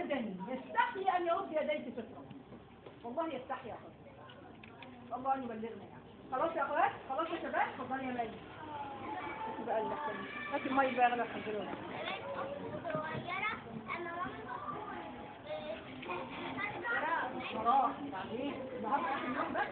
ابدا يستحي ان يرد يديه فطره والله يستحي يا اخوات الله ان يبلغنا يعني خلاص يا اخوات خلاص يا شباب اتفضلي يا مي هاتي بقى اللحظه هاتي الميه بقى انا هحضرها خلاص بعدين النهارده اخر يوم بس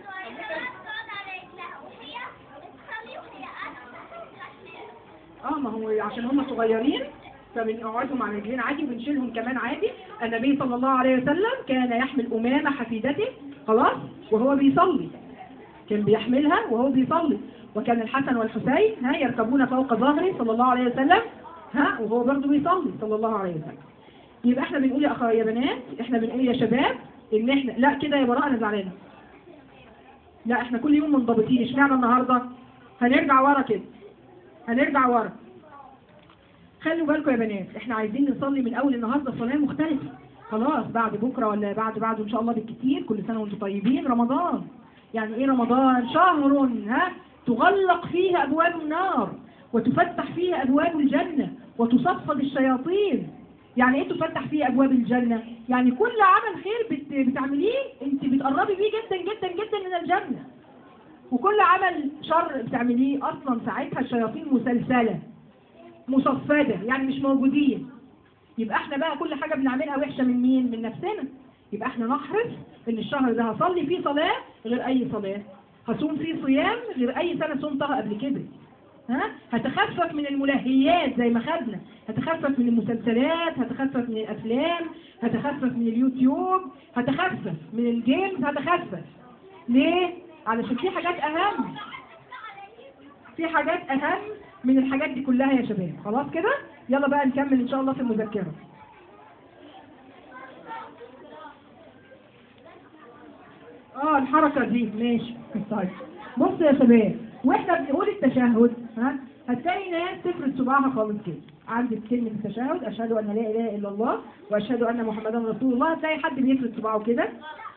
اه ما هو عشان هم صغيرين فبنقعدهم على رجلين عادي وبنشيلهم كمان عادي النبي صلى الله عليه وسلم كان يحمل أمامة حفيدته خلاص وهو بيصلي كان بيحملها وهو بيصلي وكان الحسن والحسين ها يركبون فوق ظهره صلى الله عليه وسلم ها وهو برضه بيصلي صلى الله عليه وسلم يبقى احنا بنقول يا اخويا يا بنات احنا بنقول يا شباب ان احنا لا كده يا براء انا زعلانه لا احنا كل يوم منضبطين اشمعنى النهارده هنرجع ورا كده هنرجع ورا خلوا بالكم يا بنات احنا عايزين نصلي من اول النهارده صلاه مختلفه خلاص بعد بكره ولا بعد بعد ان شاء الله بالكتير كل سنه وانتم طيبين رمضان يعني ايه رمضان شهر ها تغلق فيه ابواب النار وتفتح فيه ابواب الجنه وتصفد الشياطين يعني ايه تفتح فيه ابواب الجنه يعني كل عمل خير بت- بتعمليه انت بتقربي بيه جدا جدا جدا من الجنه وكل عمل شر بتعمليه اصلا ساعتها الشياطين مسلسله مصفده يعني مش موجودين يبقى احنا بقى كل حاجه بنعملها وحشه من مين من نفسنا يبقى احنا نحرص ان الشهر ده هصلي فيه صلاه غير اي صلاه هصوم فيه صيام غير اي سنه صمتها قبل كده ها هتخفف من الملهيات زي ما خدنا هتخفف من المسلسلات هتخفف من الافلام هتخفف من اليوتيوب هتخفف من الجيمز هتخفف ليه علشان في حاجات اهم في حاجات اهم من الحاجات دي كلها يا شباب خلاص كده يلا بقى نكمل ان شاء الله في المذكره اه الحركه دي ماشي طيب بص يا شباب واحنا بنقول التشهد ها هتلاقي ناس تفرد صباعها خالص كده عندك كلمة التشهد أشهد أن لا إله إلا الله وأشهد أن محمدا رسول الله هتلاقي حد بيفرد صباعه كده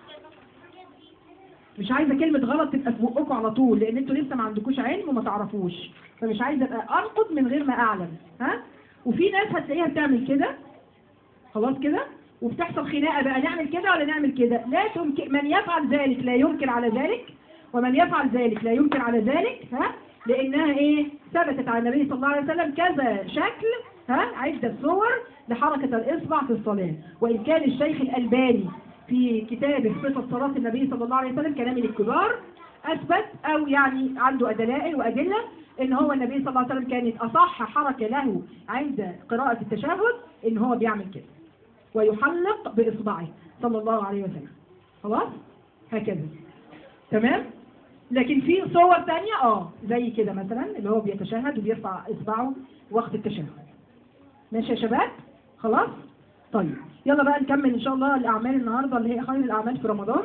مش عايزه كلمه غلط تبقى في بقكم على طول لان انتوا لسه ما عندكوش علم وما تعرفوش فمش عايزه ابقى انقد من غير ما اعلم ها وفي ناس هتلاقيها بتعمل كده خلاص كده وبتحصل خناقه بقى نعمل كده ولا نعمل كده لا تمكن من يفعل ذلك لا ينكر على ذلك ومن يفعل ذلك لا ينكر على ذلك ها لانها ايه ثبتت على النبي صلى الله عليه وسلم كذا شكل ها عده صور لحركه الاصبع في الصلاه وان كان الشيخ الالباني في كتابه صفة صلاة النبي صلى الله عليه وسلم كلام الكبار أثبت أو يعني عنده دلائل وأدلة إن هو النبي صلى الله عليه وسلم كانت أصح حركة له عند قراءة التشهد إن هو بيعمل كده ويحلق بإصبعه صلى الله عليه وسلم خلاص هكذا تمام لكن في صور تانية اه زي كده مثلا اللي هو بيتشهد وبيرفع إصبعه وقت التشهد ماشي يا شباب خلاص طيب يلا بقى نكمل ان شاء الله الاعمال النهارده اللي هي خير الاعمال في رمضان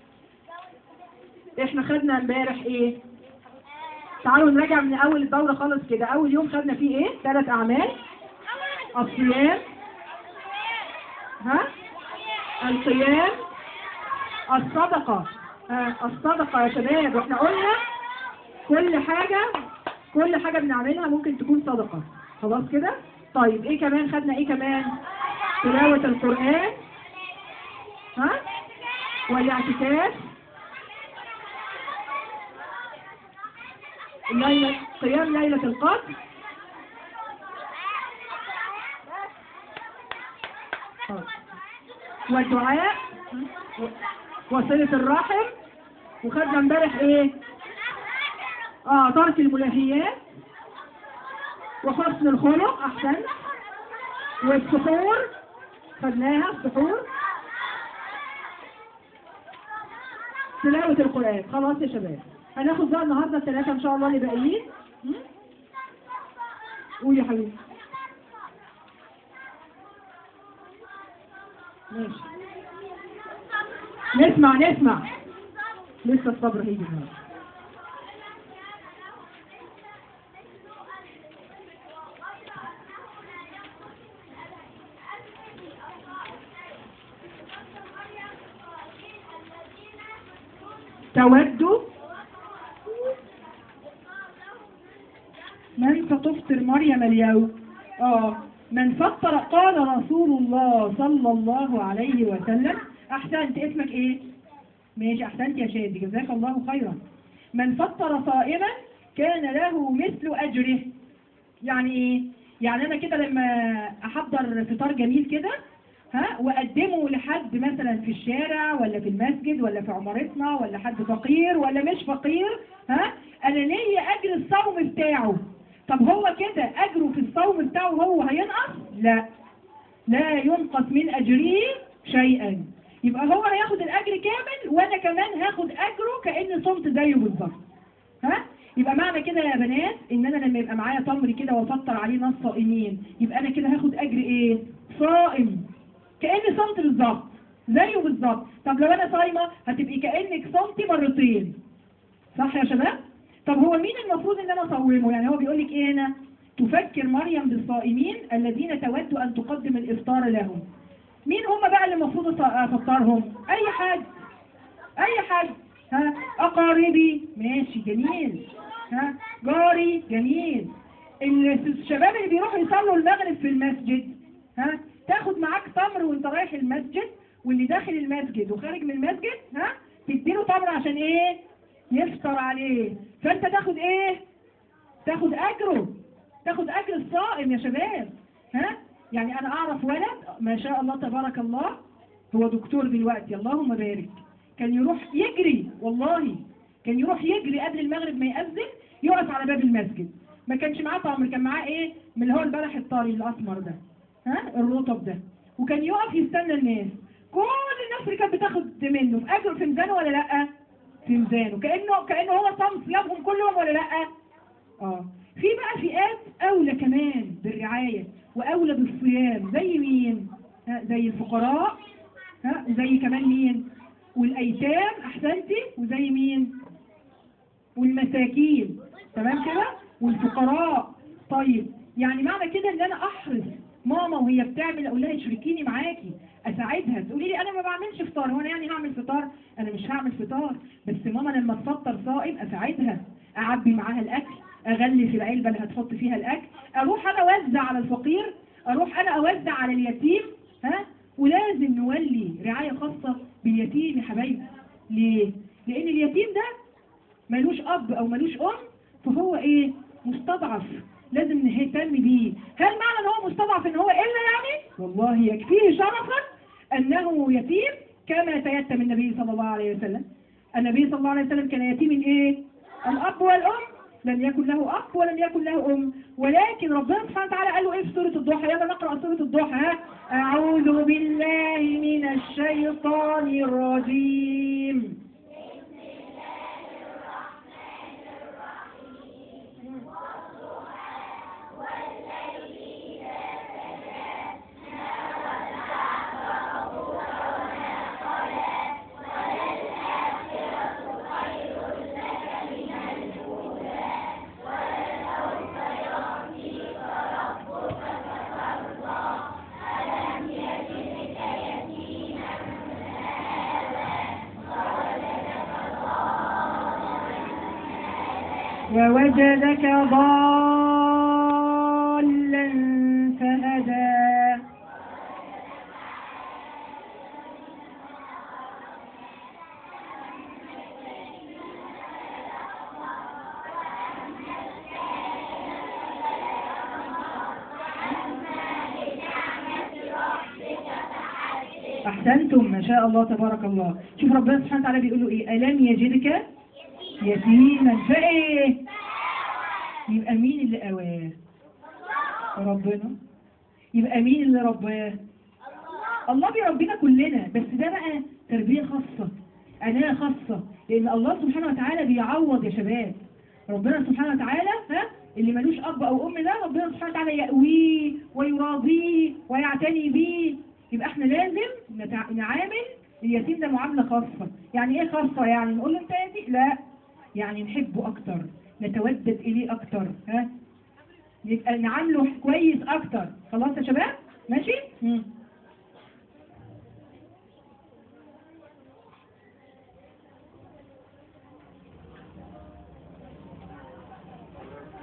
احنا خدنا امبارح ايه تعالوا نراجع من اول الدوره خالص كده اول يوم خدنا فيه ايه ثلاث اعمال الصيام ها القيام الصدقه ها الصدقه يا شباب واحنا قلنا كل حاجه كل حاجه بنعملها ممكن تكون صدقه خلاص كده طيب ايه كمان خدنا ايه كمان تلاوة القرآن ها والاعتكاف الليلة قيام ليلة القدر طيب. والدعاء و- وصلة الرحم وخدنا امبارح ايه اه ترك الملهيات وحسن الخلق احسن والسحور خدناها السحور تلاوة القرآن خلاص يا شباب هناخد بقى النهارده الثلاثة إن شاء الله اللي باقيين م? قول يا حبيبي ماشي نسمع نسمع لسه الصبر هيجي النهارده تود من ستفطر مريم اليوم اه من فطر قال رسول الله صلى الله عليه وسلم أحسنت اسمك إيه؟ ماشي أحسنت يا شادي جزاك الله خيرا من فطر صائما كان له مثل أجره يعني إيه؟ يعني أنا كده لما أحضر فطار جميل كده ها وأقدمه لحد مثلا في الشارع ولا في المسجد ولا في عمارتنا ولا حد فقير ولا مش فقير ها أنا ليا أجر الصوم بتاعه طب هو كده أجره في الصوم بتاعه هو هينقص؟ لا لا ينقص من أجره شيئا يبقى هو هياخد الأجر كامل وأنا كمان هاخد أجره كأني صمت زيه بالظبط ها يبقى معنى كده يا بنات ان انا لما يبقى معايا تمر كده وافطر عليه ناس صائمين يبقى انا كده هاخد اجر ايه صائم كاني صمت بالظبط زيه بالظبط طب لو انا صايمه هتبقي كانك صمتي مرتين صح يا شباب طب هو مين المفروض ان انا اصومه يعني هو بيقول لك ايه هنا تفكر مريم بالصائمين الذين تود ان تقدم الافطار لهم مين هم بقى اللي المفروض أص- افطرهم اي حد اي حد ها اقاربي ماشي جميل ها جاري جميل ال- الشباب اللي بيروحوا يصلوا المغرب في المسجد ها تاخد معاك تمر وانت رايح المسجد واللي داخل المسجد وخارج من المسجد ها تديله تمر عشان ايه يفطر عليه فانت تاخد ايه تاخد اجره تاخد اجر الصائم يا شباب ها يعني انا اعرف ولد ما شاء الله تبارك الله هو دكتور دلوقتي اللهم بارك كان يروح يجري والله كان يروح يجري قبل المغرب ما يأذن يقف على باب المسجد ما كانش معاه تمر كان معاه ايه من اللي هو البلح الطري الاسمر ده ها الرطب ده وكان يقف يستنى الناس كل الناس اللي كانت بتاخد منه في اجره في ميزانه ولا لا في ميزانه كانه كانه هو صام صيامهم كلهم ولا لا اه في بقى فئات اولى كمان بالرعايه واولى بالصيام زي مين ها زي الفقراء ها وزي كمان مين والايتام احسنتي وزي مين والمساكين تمام كده والفقراء طيب يعني معنى كده ان انا احرص ماما وهي بتعمل اقول لها اشركيني معاكي اساعدها تقولي لي انا ما بعملش فطار هو انا يعني هعمل فطار انا مش هعمل فطار بس ماما لما تفطر صائم اساعدها اعبي معاها الاكل اغلف العلبه اللي هتحط فيها الاكل اروح انا اوزع على الفقير اروح انا اوزع على اليتيم ها ولازم نولي رعايه خاصه باليتيم يا حبايبي ليه لان اليتيم ده ملوش اب او ملوش ام فهو ايه مستضعف لازم نهتم بيه هل معنى ان هو مستضعف ان هو الا يعني والله يكفيه شرفا انه يتيم كما تيتم النبي صلى الله عليه وسلم النبي صلى الله عليه وسلم كان يتيم ايه الاب والام لم يكن له اب ولم يكن له ام ولكن ربنا سبحانه وتعالى قال له ايه في سوره الضحى يلا نقرا سوره الضحى ها؟ اعوذ بالله من الشيطان الرجيم ووجدك ضالا فهدى أحسنتم ما شاء الله تبارك الله شوف ربنا سبحانه وتعالى بيقول له إيه ألم يجدك يتيما فإيه يبقى مين اللي قواه ربنا يبقى مين اللي رباه الله بيربينا كلنا بس ده بقى تربية خاصة عناية خاصة لأن الله سبحانه وتعالى بيعوض يا شباب ربنا سبحانه وتعالى ها اللي ملوش أب أو أم ده ربنا سبحانه وتعالى يأويه ويراضيه ويعتني بيه يبقى احنا لازم نتع... نعامل اليتيم ده معاملة خاصة يعني ايه خاصة يعني نقول له انت يتيم لا يعني نحبه أكتر نتودد إليه أكتر ها يبقى نعامله كويس أكتر خلاص يا شباب ماشي؟ مم.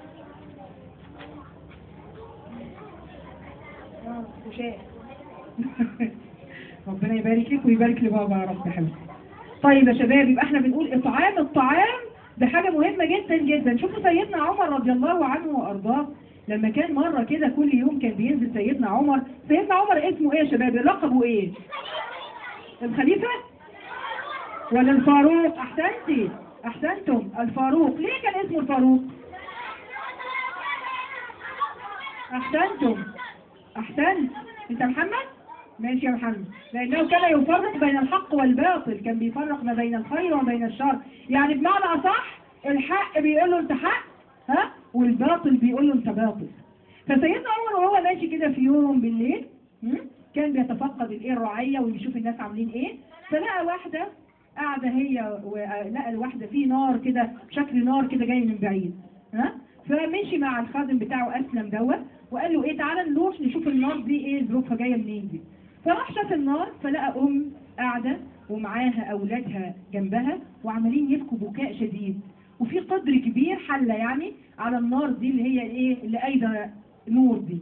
آه، وشاء. ربنا يبارك لك ويبارك لبابا يا رب حبيبي طيب يا شباب يبقى احنا بنقول اطعام الطعام ده حاجه مهمه جدا جدا شوفوا سيدنا عمر رضي الله عنه وارضاه لما كان مره كده كل يوم كان بينزل سيدنا عمر سيدنا عمر اسمه ايه يا شباب لقبه ايه الخليفه ولا الفاروق احسنتي احسنتم الفاروق ليه كان اسمه الفاروق احسنتم احسنت انت محمد ماشي يا محمد لانه كان يفرق بين الحق والباطل كان بيفرق ما بين الخير وما بين الشر يعني بمعنى اصح الحق بيقول له انت حق ها والباطل بيقول له انت باطل فسيدنا عمر وهو ماشي كده في يوم بالليل م? كان بيتفقد الايه الرعيه ويشوف الناس عاملين ايه فلقى واحده قاعده هي ولقى الواحده في نار كده شكل نار كده جاي من بعيد ها فمشي مع الخادم بتاعه اسلم دوت وقال له ايه تعالى نروح نشوف النار دي ايه ظروفها جايه منين دي فراح شاف النار فلقى ام قاعده ومعاها اولادها جنبها وعمالين يبكوا بكاء شديد وفي قدر كبير حله يعني على النار دي اللي هي ايه اللي قايده نور دي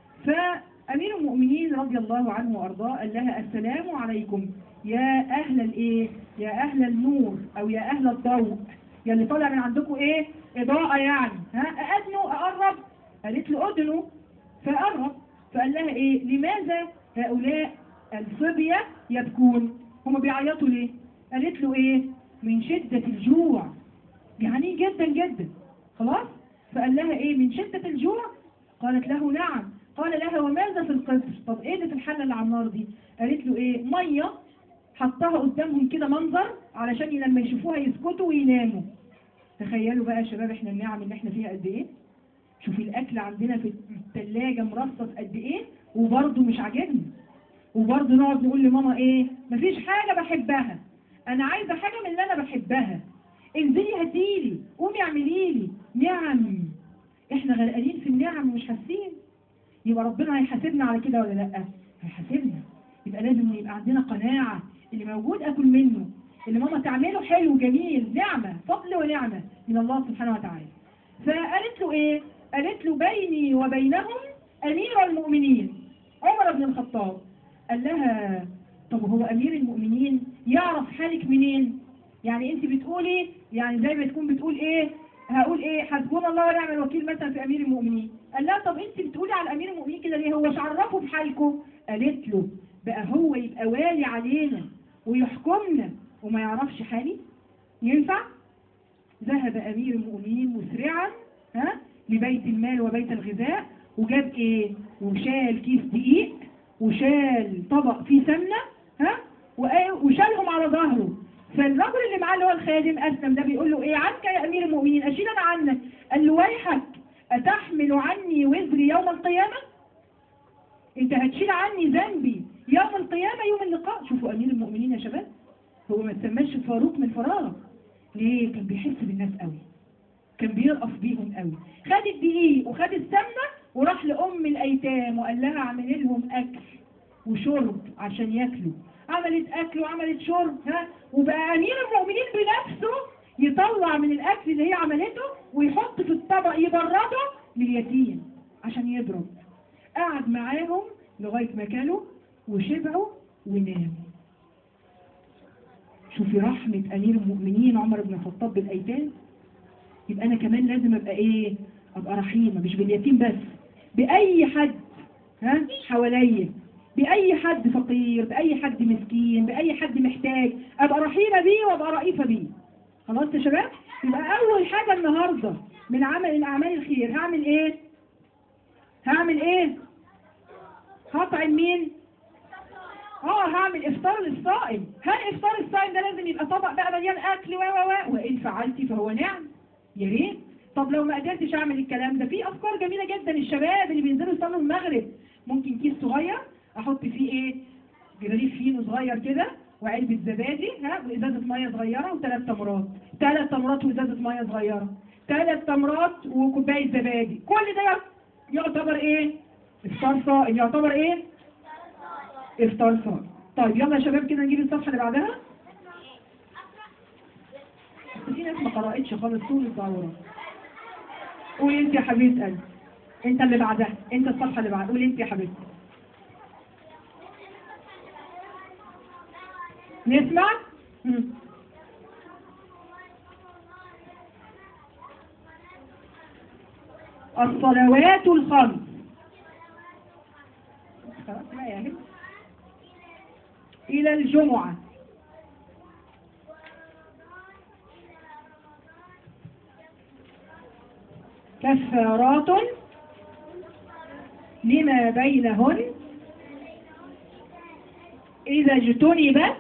فامير المؤمنين رضي الله عنه وارضاه قال لها السلام عليكم يا اهل الايه يا اهل النور او يا اهل الضوء يا اللي طالع من عندكم ايه اضاءه يعني ها اادنوا اقرب قالت له ادنوا فقرب فقال لها ايه لماذا هؤلاء الصبية يبكون هم بيعيطوا ليه قالت له ايه من شدة الجوع جعانين جدا جدا خلاص فقال لها ايه من شدة الجوع قالت له نعم قال لها وماذا في القدر طب ايه ده في الحلة اللي على النار دي قالت له ايه مية حطها قدامهم كده منظر علشان لما يشوفوها يسكتوا ويناموا تخيلوا بقى يا شباب احنا النعم اللي احنا فيها قد ايه شوفي الاكل عندنا في الثلاجه مرصص قد ايه وبرضه مش عاجبني وبرضه نقعد نقول لماما ايه مفيش حاجه بحبها انا عايزه حاجه من اللي انا بحبها انزلي هاتيلي قومي اعملي لي نعم احنا غرقانين في النعم ومش حاسين يبقى ربنا هيحاسبنا على كده ولا لا هيحاسبنا يبقى لازم يبقى عندنا قناعه اللي موجود اكل منه اللي ماما تعمله حلو جميل نعمه فضل ونعمه من الله سبحانه وتعالى فقالت له ايه قالت له بيني وبينهم امير المؤمنين عمر بن الخطاب قال لها طب هو امير المؤمنين يعرف حالك منين يعني انت بتقولي يعني زي ما تكون بتقول ايه هقول ايه حسبنا الله ونعم الوكيل مثلا في امير المؤمنين قال لها طب انت بتقولي على امير المؤمنين كده ليه هو مش عرفه بحالكم قالت له بقى هو يبقى والي علينا ويحكمنا وما يعرفش حالي ينفع ذهب امير المؤمنين مسرعا ها لبيت المال وبيت الغذاء وجاب ايه وشال كيس دقيق وشال طبق فيه سمنه ها وشالهم على ظهره فالرجل اللي معاه اللي هو الخادم اسلم ده بيقول له ايه عنك يا امير المؤمنين اشيل انا عنك قال له ويحك اتحمل عني وزري يوم القيامه انت هتشيل عني ذنبي يوم القيامه يوم اللقاء شوفوا امير المؤمنين يا شباب هو ما تسماش فاروق من فراغ ليه كان بيحس بالناس قوي كان بيرقص بيهم قوي خد الدقيق وخد السمنه وراح لام الايتام وقال لها اعملي لهم اكل وشرب عشان ياكلوا عملت اكل وعملت شرب ها وبقى امير المؤمنين بنفسه يطلع من الاكل اللي هي عملته ويحط في الطبق يبرده لليتيم عشان يضرب قعد معاهم لغايه ما كلوا وشبعوا وناموا شوفي رحمة أمير المؤمنين عمر بن الخطاب بالأيتام يبقى أنا كمان لازم أبقى إيه أبقى رحيمة مش باليتيم بس بأي حد ها حواليا بأي حد فقير بأي حد مسكين بأي حد محتاج أبقى رحيمة بيه وأبقى رئيفة بيه خلاص يا شباب يبقى أول حاجة النهاردة من عمل الأعمال الخير هعمل إيه هعمل إيه هطعم مين اه هعمل افطار للصائم هل افطار الصائم ده لازم يبقى طبق بقى مليان اكل و و و وان فعلت فهو نعم يا ريت طب لو ما قدرتش اعمل الكلام ده في افكار جميله جدا الشباب اللي بينزلوا يصلوا المغرب ممكن كيس صغير احط فيه ايه جراريف فينو صغير كده وعلبه زبادي ها وازازه ميه صغيره وثلاث تمرات ثلاث تمرات وازازه ميه صغيره ثلاث تمرات وكوبايه زبادي كل ده يعتبر ايه افطار صائم يعتبر ايه افطار صائم طيب يلا يا شباب كده نجيب الصفحه اللي بعدها في ناس ما قرأتش خالص طول الدورة قولي انت يا حبيبه قلبي انت اللي بعدها انت الصفحه اللي بعدها قولي انت يا حبيبتي نسمع مم. الصلوات الخمس خلاص بقى يا هند. إلى الجمعة كفارات لما بينهن إذا اجتنبت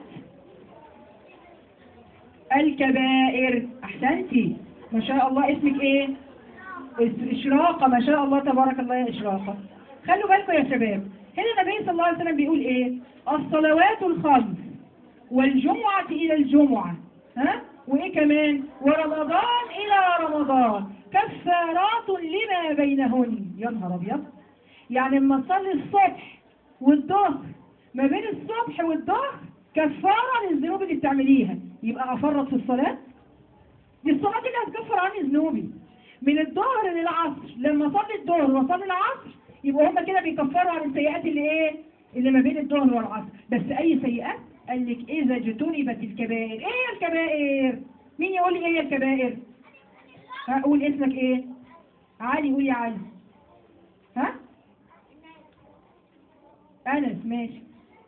الكبائر أحسنتي ما شاء الله اسمك إيه؟ اس- إشراقة ما شاء الله تبارك الله يا إشراقة خلوا بالكم يا شباب هنا النبي صلى الله عليه وسلم بيقول إيه؟ الصلوات الخمس والجمعة إلى الجمعة ها؟ وإيه كمان؟ ورمضان إلى رمضان كفارات لما بينهن يا نهار أبيض يعني لما تصلي الصبح والظهر ما بين الصبح والظهر كفارة للذنوب اللي بتعمليها يبقى أفرط في الصلاة دي الصلاة دي اللي هتكفر عني ذنوبي من الظهر للعصر لما اصلي الظهر واصلي العصر يبقى هما كده بيكفروا عن السيئات اللي ايه اللي ما بين الظهر والعصر بس اي سيئات قال لك اذا اجتنبت الكبائر ايه هي الكبائر مين يقول لي ايه هي الكبائر هقول اسمك ايه علي قول يا علي ها انس ماشي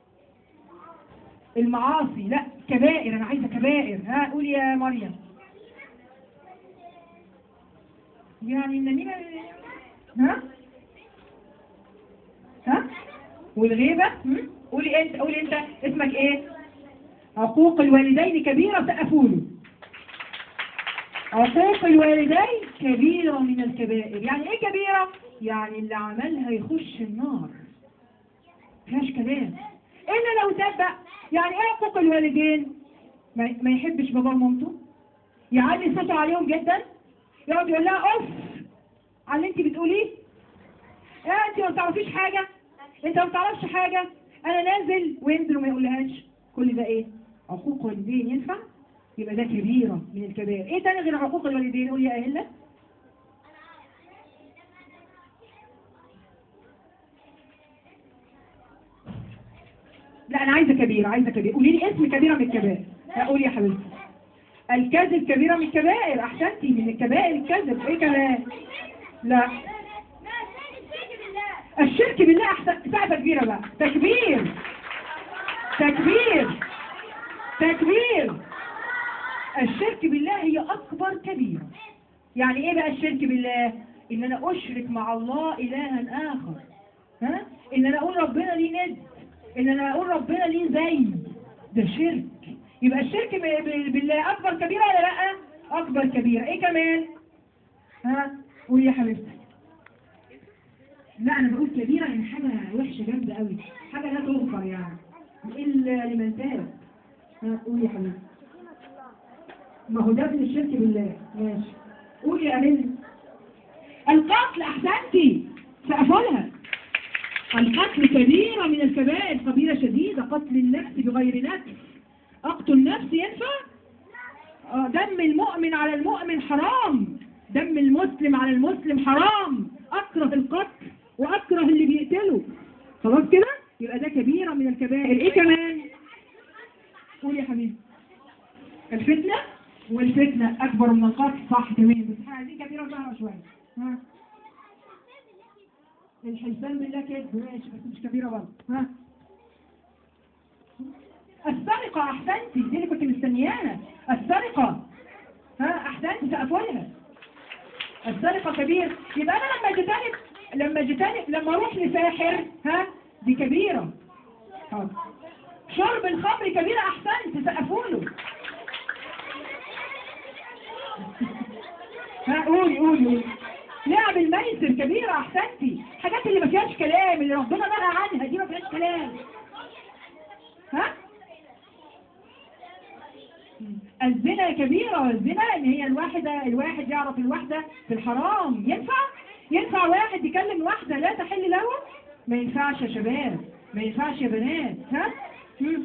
المعاصي لا كبائر انا عايزه كبائر ها قول يا مريم يعني النميمة ها ها والغيبة هم؟ قولي انت قولي انت اسمك ايه عقوق الوالدين كبيرة سقفوله عقوق الوالدين كبيرة من الكبائر يعني ايه كبيرة يعني اللي عملها يخش النار فيهاش كلام الا لو تاب بقى يعني ايه عقوق الوالدين ما ما يحبش باباه ومامته يعلي صوته عليهم جدا يقعد يقول لها اوف على اللي انت بتقوليه اه انت ما بتعرفيش حاجه انت ما بتعرفش حاجه انا نازل وينزل وما يقولهاش كل ده ايه عقوق والدين ينفع يبقى ده كبيره من الكبائر ايه تاني غير عقوق الوالدين قول يا اهله لا انا عايزه كبيره عايزه كبيره قولي لي اسم كبيره من الكبائر لا قولي يا حبيبتي الكذب كبيره من الكبائر احسنتي من الكبائر الكذب ايه كمان لا الشرك بالله احسن ساعه كبيره بقى تكبير تكبير تكبير الشرك بالله هي اكبر كبيره يعني ايه بقى الشرك بالله ان انا اشرك مع الله الها اخر ها ان انا اقول ربنا ليه ند ان انا اقول ربنا ليه زي ده شرك يبقى الشرك ب- ب- بالله اكبر كبيره ولا لا اكبر كبيره ايه كمان ها قولي يا حبيبتي لا انا بقول كبيره يعني حاجه وحشه جامده قوي حاجه لا تغفر يعني الا لمن تاب ها قولي يا حبيبتي ما هو ده من الشرك بالله ماشي قولي يا امين القتل احسنتي سقفولها القتل كبيرة من الكبائر كبيرة شديدة قتل النفس بغير نفس أقتل نفس ينفع؟ آه، دم المؤمن على المؤمن حرام دم المسلم على المسلم حرام أكره القتل وأكره اللي بيقتله خلاص كده؟ يبقى ده كبيرة من الكبائر إيه كمان؟ قول يا حبيبي الفتنة والفتنة أكبر من القتل صح تمام بس احنا عايزين كبيرة ظاهرة شوية ها الحلفان بالله كده ماشي بس مش كبيرة برضه ها السرقة أحسنتي دي اللي كنت مستنياها السرقة ها أحسنتي سقفولها السرقة كبير يبقى أنا لما اجتنب لما اجتنب لما أروح لساحر ها دي كبيرة حاضر. شرب الخمر كبيرة أحسنتي سقفوله ها قولي قولي قولي لعب الميسر كبيرة أحسنتي حاجات اللي ما فيهاش كلام اللي ربنا نهى عنها دي ما فيهاش كلام ها الزنا كبيرة الزنا ان هي الواحدة الواحد يعرف الواحدة في الحرام ينفع ينفع واحد يكلم واحدة لا تحل له ما ينفعش يا شباب ما ينفعش يا بنات ها مم.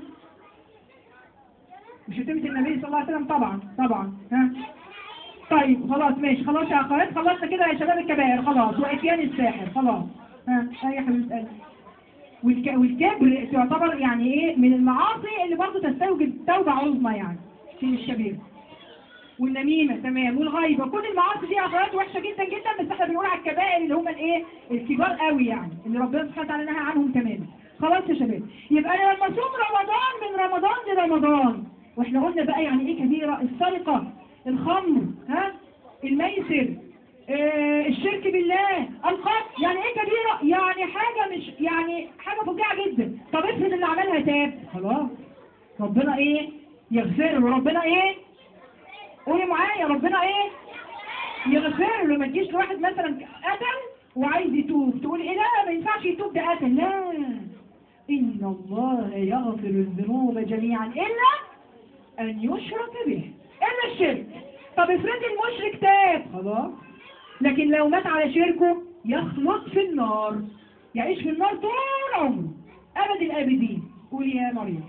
مش هتمت النبي صلى الله عليه وسلم طبعا طبعا ها طيب خلاص ماشي خلاص يا اخوات خلصنا كده يا شباب الكبائر خلاص واتيان الساحر خلاص ها ها يا حبيبه قلبي والك- والكبر تعتبر يعني ايه من المعاصي اللي برضه تستوجب توبة عظمى يعني في الشباب والنميمة تمام والغيبة كل المعاصي دي أخلاقات وحشة جدا جدا بس احنا بنقول على الكبائر اللي هم الايه الكبار قوي يعني اللي ربنا سبحانه وتعالى نهى عنهم تماما خلاص يا شباب يبقى انا لما اصوم رمضان من رمضان لرمضان واحنا قلنا بقى يعني ايه كبيرة السرقة الخمر ها الميسر آه الشرك بالله القتل يعني ايه كبيرة يعني حاجة مش يعني حاجة فظيعة جدا طب افرض اللي عملها تاب خلاص ربنا ايه يغفر وربنا ايه قولي معايا ربنا ايه يغفر له ما تجيش لواحد مثلا قتل وعايز يتوب تقول ايه لا ما ينفعش يتوب ده قتل لا ان الله يغفر الذنوب جميعا الا ان يشرك به الا الشرك طب افرضي المشرك تاب خلاص لكن لو مات على شركه يخلط في النار يعيش في النار طول عمره ابد الابدين قولي يا مريم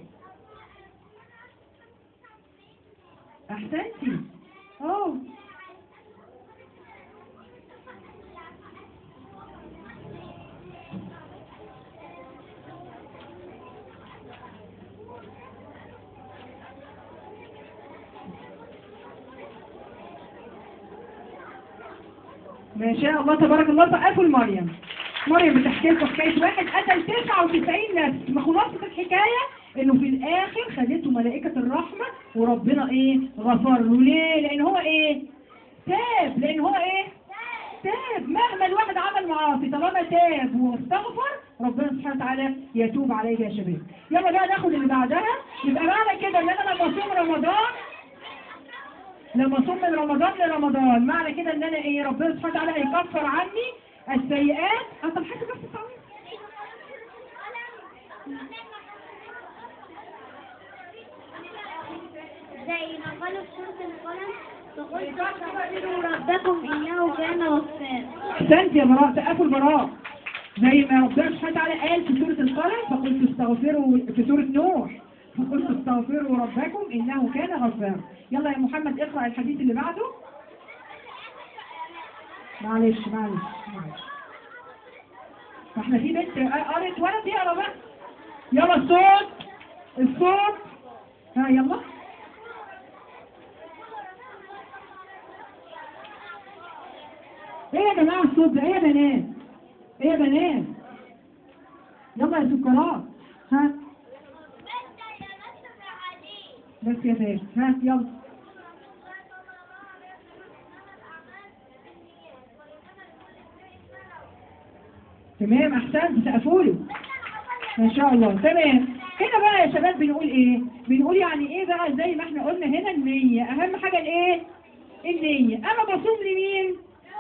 احسنتي اه ما شاء الله تبارك الله سقفوا لمريم مريم بتحكي لكم حكايه واحد قتل 99 نفس ما خلاصه الحكايه انه في الاخر خدته ملائكه الرحمه وربنا ايه غفر له ليه لان هو ايه تاب لان هو ايه تاب مهما الواحد عمل معاصي طالما تاب واستغفر ربنا سبحانه وتعالى يتوب عليه يا شباب يلا بقى ناخد اللي بعدها يبقى معنى كده ان انا لما اصوم رمضان لما اصوم من رمضان لرمضان معنى كده ان انا ايه ربنا سبحانه وتعالى هيكفر عني السيئات اه طب حاسب بس ثواني زي ما قالوا في سورة القلم فقلت استغفروا ربكم إنه كان غفارا احسنت يا براء سقفوا البراء زي ما ربنا سبحانه وتعالى قال في سورة القلم فقلت استغفروا في سورة نوح فقلت استغفروا ربكم انه كان غفارا يلا يا محمد اقرأ الحديث اللي بعده معلش معلش معلش فاحنا في بنت قرت ولد يقرا بقى يلا الصوت الصوت ها يلا ايه يا جماعه الصوت ده ايه يا بنات ايه يا بنات يلا يا سكرات ها بس يا باشا ها يلا تمام احسنت سقفوا له ما شاء الله تمام هنا بقى يا شباب بنقول ايه بنقول يعني ايه بقى زي ما احنا قلنا هنا النية اهم حاجة الايه النية انا بصوم لمين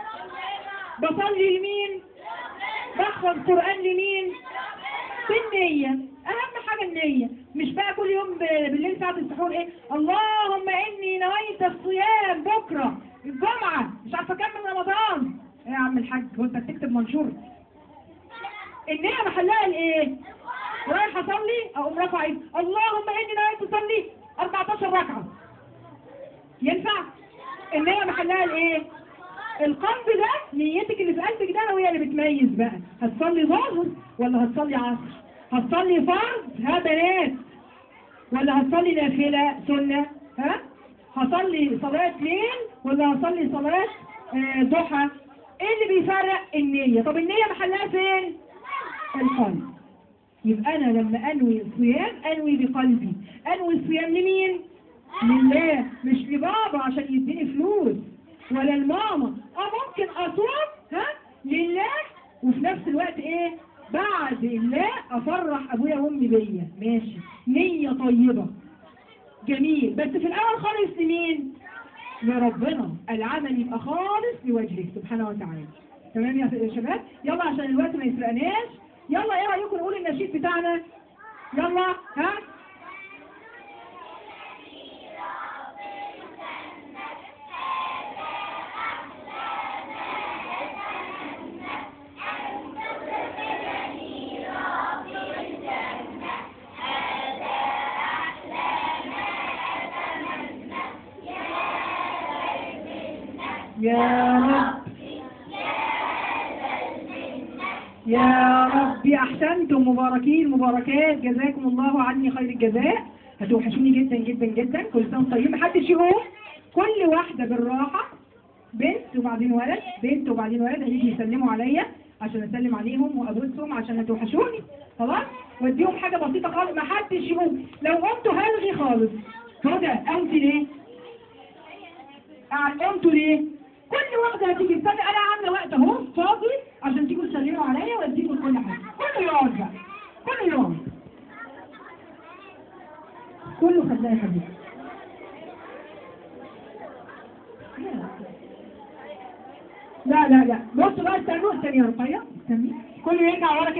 بصلي لمين بحفظ قرآن لمين بالنية اهم حاجة النية مش بقى كل يوم ب- بالليل ساعة السحور ايه اللهم اني نويت الصيام بكرة الجمعة مش عارفة اكمل رمضان ايه يا عم الحاج هو انت بتكتب منشور النية محلها الايه رايح اصلي اقوم رافع ايدي اللهم اني نويت اصلي 14 ركعة ينفع النية محلها الايه القلب ده نيتك اللي في قلبك ده هي اللي بتميز بقى هتصلي ظهر ولا هتصلي عصر هتصلي فرض ها بنات ولا هتصلي نافلة سنة ها هصلي صلاة ليل ولا هصلي صلاة آه، ضحى ايه اللي بيفرق النية طب النية محلها فين القلب يبقى انا لما انوي الصيام انوي بقلبي انوي الصيام لمين لله مش لبابا عشان يديني فلوس ولا الماما اه ممكن اصوم ها لله وفي نفس الوقت ايه بعد الله افرح ابويا وامي بيا ماشي نية طيبة جميل بس في الاول خالص لمين لربنا العمل يبقى خالص لوجهه سبحانه وتعالى تمام يا شباب يلا عشان الوقت ما يسرقناش يلا ايه رايكم نقول النشيد بتاعنا يلا ها يا رب يا ربي احسنتم مباركين مباركات جزاكم الله عني خير الجزاء هتوحشوني جدا جدا جدا كل سنه وانتم طيبين محدش يقوم كل واحده بالراحه بنت وبعدين ولد بنت وبعدين ولد هيجي يسلموا عليا عشان اسلم عليهم وابوسهم عشان هتوحشوني خلاص واديهم حاجه بسيطه خالص ما حدش يقوم لو قمتوا هلغي خالص هدى قمتي ليه؟ قاعد قمتوا ليه؟ كل واحده هتيجي تستنى انا عامله وقت اهو فاضي عشان تيجوا تسلموا عليا واديكم كل حاجه كله يقعد بقى كله يقعد كله خدها يا حبيبي لا لا لا بصوا بقى استنوا استني يا رقية استني كله يرجع ورا كده